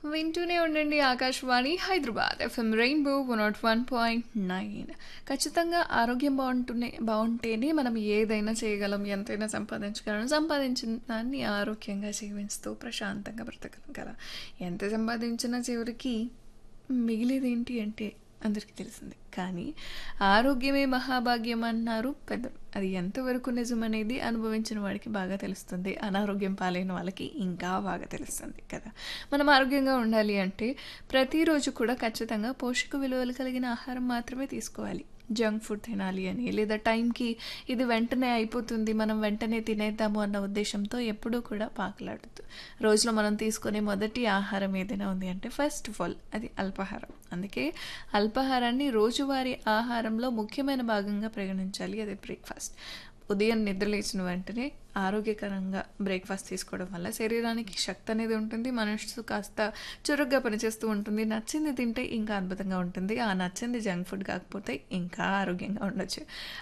వింటూనే ఉండండి Akashvani Hyderabad FM rainbow one nought one point nine ఖచ్చితంగా ఆరోగ్యం బాగుంటూనే బాగుంటేనే మనం ఏదైనా చేయగలం ఎంతైనా సంపాదించగలం సంపాదించిన దాన్ని ఆరోగ్యంగా జీవిస్తూ ప్రశాంతంగా బ్రతకగలం కదా ఎంత సంపాదించినా చివరికి మిగిలేది ఏంటి అంటే అందరికీ తెలిసింది కానీ ఆరోగ్యమే మహాభాగ్యం అన్నారు పెద్దలు అది ఎంతవరకు నిజం అనేది అనుభవించిన వాడికి బాగా తెలుస్తుంది అనారోగ్యం పాలైన వాళ్ళకి ఇంకా బాగా తెలుస్తుంది కదా మనం ఆరోగ్యంగా ఉండాలి అంటే ప్రతిరోజు కూడా ఖచ్చితంగా పోషక విలువలు కలిగిన ఆహారం మాత్రమే తీసుకోవాలి జంక్ ఫుడ్ తినాలి అని లేదా టైంకి ఇది వెంటనే అయిపోతుంది మనం వెంటనే తినేద్దాము అన్న ఉద్దేశంతో ఎప్పుడూ కూడా పాకలాడద్దు రోజులో మనం తీసుకునే మొదటి ఆహారం ఏదైనా ఉంది అంటే ఫస్ట్ ఆఫ్ ఆల్ అది అల్పాహారం అందుకే అల్పాహారాన్ని రోజువారీ ఆహారంలో ముఖ్యమైన భాగంగా పరిగణించాలి అది బ్రేక్ఫాస్ట్ ఉదయం నిద్రలేచిన వెంటనే ఆరోగ్యకరంగా బ్రేక్ఫాస్ట్ తీసుకోవడం వల్ల శరీరానికి శక్తి అనేది ఉంటుంది మనసు కాస్త చురుగ్గా పనిచేస్తూ ఉంటుంది నచ్చింది తింటే ఇంకా అద్భుతంగా ఉంటుంది ఆ నచ్చింది జంక్ ఫుడ్ కాకపోతే ఇంకా ఆరోగ్యంగా ఉండొచ్చు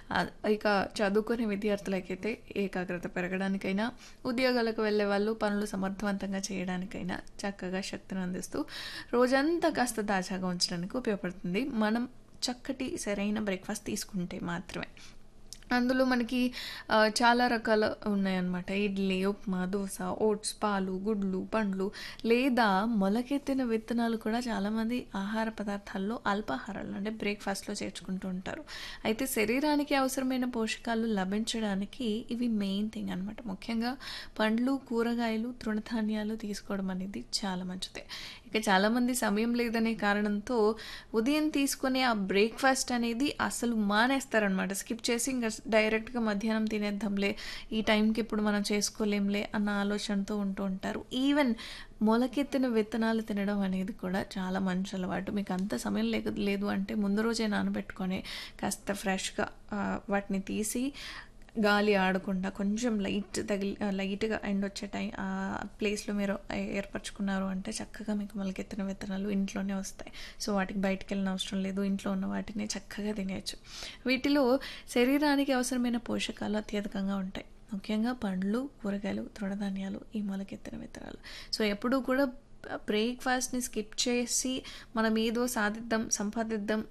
ఇక చదువుకునే విద్యార్థులకైతే ఏకాగ్రత పెరగడానికైనా ఉద్యోగాలకు వెళ్ళే వాళ్ళు పనులు సమర్థవంతంగా చేయడానికైనా చక్కగా శక్తిని అందిస్తూ రోజంతా కాస్త తాజాగా ఉంచడానికి ఉపయోగపడుతుంది మనం చక్కటి సరైన బ్రేక్ఫాస్ట్ తీసుకుంటే మాత్రమే అందులో మనకి చాలా రకాల ఉన్నాయన్నమాట ఇడ్లీ ఉప్మా దోశ ఓట్స్ పాలు గుడ్లు పండ్లు లేదా మొలకెత్తిన విత్తనాలు కూడా చాలామంది ఆహార పదార్థాల్లో అల్పాహారాలు అంటే బ్రేక్ఫాస్ట్లో చేర్చుకుంటూ ఉంటారు అయితే శరీరానికి అవసరమైన పోషకాలు లభించడానికి ఇవి మెయిన్ థింగ్ అనమాట ముఖ్యంగా పండ్లు కూరగాయలు తృణధాన్యాలు తీసుకోవడం అనేది చాలా మంచిదే ఇక చాలామంది సమయం లేదనే కారణంతో ఉదయం తీసుకునే ఆ బ్రేక్ఫాస్ట్ అనేది అసలు మానేస్తారనమాట స్కిప్ చేసి ఇంకా డైరెక్ట్గా మధ్యాహ్నం తినేద్దాంలే ఈ టైంకి ఇప్పుడు మనం చేసుకోలేంలే అన్న ఆలోచనతో ఉంటూ ఉంటారు ఈవెన్ మొలకెత్తిన విత్తనాలు తినడం అనేది కూడా చాలా మంచి అలవాటు మీకు అంత సమయం లేక లేదు అంటే ముందు రోజే నానబెట్టుకొని కాస్త ఫ్రెష్గా వాటిని తీసి గాలి ఆడకుండా కొంచెం లైట్ తగిలి లైట్గా ఎండ్ వచ్చే టైం ఆ ప్లేస్లో మీరు ఏర్పరచుకున్నారు అంటే చక్కగా మీకు మొలకెత్తిన విత్తనాలు ఇంట్లోనే వస్తాయి సో వాటికి బయటకు వెళ్ళిన అవసరం లేదు ఇంట్లో ఉన్న వాటిని చక్కగా తినేయచ్చు వీటిలో శరీరానికి అవసరమైన పోషకాలు అత్యధికంగా ఉంటాయి ముఖ్యంగా పండ్లు కూరగాయలు తృణధాన్యాలు ఈ మొలకెత్తిన విత్తనాలు సో ఎప్పుడూ కూడా బ్రేక్ఫాస్ట్ని స్కిప్ చేసి మనం ఏదో సాధిద్దాం సంపాదిద్దాం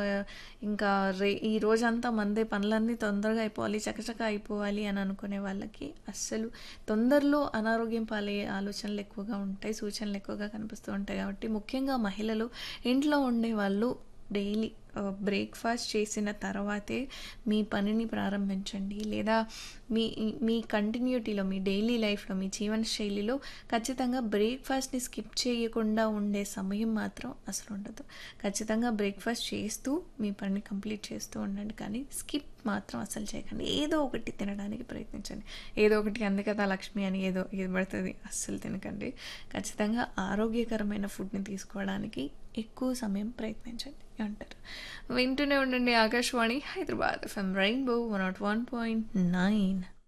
ఇంకా రే ఈ రోజంతా మందే పనులన్నీ తొందరగా అయిపోవాలి చకచక అయిపోవాలి అని అనుకునే వాళ్ళకి అస్సలు తొందరలో అనారోగ్యం పాలయ్యే ఆలోచనలు ఎక్కువగా ఉంటాయి సూచనలు ఎక్కువగా కనిపిస్తూ ఉంటాయి కాబట్టి ముఖ్యంగా మహిళలు ఇంట్లో ఉండే వాళ్ళు డైలీ బ్రేక్ఫాస్ట్ చేసిన తర్వాతే మీ పనిని ప్రారంభించండి లేదా మీ మీ కంటిన్యూటీలో మీ డైలీ లైఫ్లో మీ జీవన శైలిలో ఖచ్చితంగా బ్రేక్ఫాస్ట్ని స్కిప్ చేయకుండా ఉండే సమయం మాత్రం అసలు ఉండదు ఖచ్చితంగా బ్రేక్ఫాస్ట్ చేస్తూ మీ పనిని కంప్లీట్ చేస్తూ ఉండండి కానీ స్కిప్ మాత్రం అసలు చేయకండి ఏదో ఒకటి తినడానికి ప్రయత్నించండి ఏదో ఒకటి అందుకదా లక్ష్మి అని ఏదో ఏది పడుతుంది అస్సలు తినకండి ఖచ్చితంగా ఆరోగ్యకరమైన ఫుడ్ని తీసుకోవడానికి ఎక్కువ సమయం ప్రయత్నించండి అంటారు వింటూనే ఉండండి Akashvani Hyderabad FM rainbow one nought one point nine